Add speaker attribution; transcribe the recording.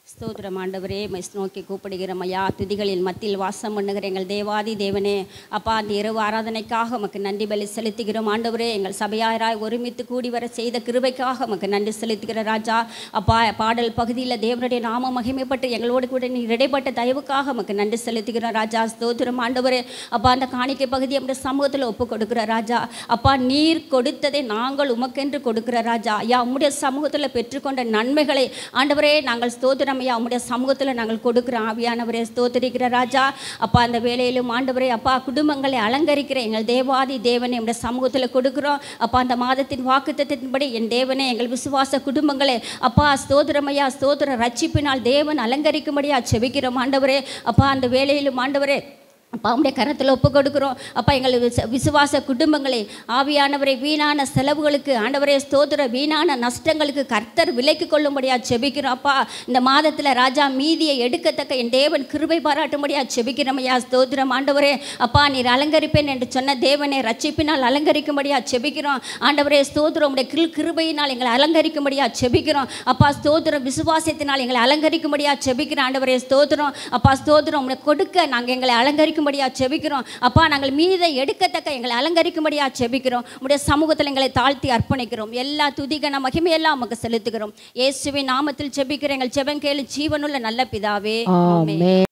Speaker 1: ஸ்தோத்திரம் ஆண்டவரே மை நோக்கி கூப்பிடுகிறோம் ஐயா துதிகளில் மத்தியில் வாசம் பண்ணுகிற எங்கள் தேவாதி தேவனே அப்பா அந்த இரவு ஆராதனைக்காக உமக்கு நன்றி பலி செலுத்துகிறோம் ஆண்டவரே எங்கள் சபையாராய் ஒருமித்து கூடி வர செய்த கிருபைக்காக உமக்கு நன்றி செலுத்துகிற ராஜா அப்பா பாடல் பகுதியில் தேவனுடைய நாம மகிமைப்பட்டு எங்களோடு கூட நீ இடைப்பட்ட தயவுக்காக உமக்கு நன்றி செலுத்துகிறோம் ராஜா ஸ்தோத்திரம் ஆண்டவரே அப்பா அந்த காணிக்கை பகுதி அப்படி சமூகத்தில் ஒப்பு கொடுக்குற ராஜா அப்பா நீர் கொடுத்ததை நாங்கள் உமக்கென்று கொடுக்கிற ராஜா ஐயா உம்முடைய சமூகத்தில் பெற்றுக்கொண்ட நன்மைகளை ஆண்டவரே நாங்கள் ஸ்தோத்திரம் ஐயா உம்முடைய சமூகத்தில் நாங்கள் கொடுக்குறோம் ஆவியானவரே ஸ்தோத்திரிக்கிற ராஜா அப்பா அந்த வேலையிலும் ஆண்டவரே அப்பா குடும்பங்களை அலங்கரிக்கிற எங்கள் தேவாதி தேவனை உம்முடைய சமூகத்தில் கொடுக்குறோம் அப்பா அந்த மாதத்தின் வாக்குத்தத்தின்படி என் தேவனே எங்கள் விசுவாச குடும்பங்களே அப்பா ஸ்தோத்திரமையா ஸ்தோத்திர ரட்சிப்பினால் தேவன் அலங்கரிக்கும்படியா செபிக்கிறோம் ஆண்டவரே அப்பா அந்த வேலையிலும் ஆண்டவரே அப்பா உடைய கரத்தில் ஒப்பு கொடுக்குறோம் அப்பா எங்கள் விச விசுவாச குடும்பங்களை ஆவியானவரை வீணான செலவுகளுக்கு ஆண்டவரே ஸ்தோத்திர வீணான நஷ்டங்களுக்கு கர்த்தர் விலைக்கு கொள்ளும்படியா செபிக்கிறோம் அப்பா இந்த மாதத்தில் ராஜா மீதியை எடுக்கத்தக்க என் தேவன் கிருபை பாராட்டும்படியா செபிக்கிறோம் ஐயா ஸ்தோத்திரம் ஆண்டவரே அப்பா நீர் அலங்கரிப்பேன் என்று சொன்ன தேவனை ரட்சிப்பினால் அலங்கரிக்கும்படியா செபிக்கிறோம் ஆண்டவரே ஸ்தோத்திரம் உடைய கிரு கிருபையினால் எங்களை அலங்கரிக்கும்படியா செபிக்கிறோம் அப்பா ஸ்தோத்திரம் விசுவாசத்தினால் எங்களை அலங்கரிக்கும்படியா செபிக்கிறோம் ஆண்டவரே ஸ்தோத்திரம் அப்பா ஸ்தோத்திரம் உங்களை கொடுக்க நாங்கள் எங்களை அலங்கரிக்கும்படியா செபிக்கிறோம் அப்பா நாங்கள் மீதை எடுக்கத்தக்க எங்களை அலங்கரிக்கும்படியா செபிக்கிறோம் உடைய சமூகத்தில் எங்களை தாழ்த்தி அர்ப்பணிக்கிறோம் எல்லா துதிகன மகிமையெல்லாம் நமக்கு செலுத்துகிறோம் இயேசுவின் நாமத்தில் செபிக்கிற எங்கள் செபம் கேளு ஜீவனுள்ள நல்ல பிதாவே ஆமென்.
Speaker 2: ஆமென்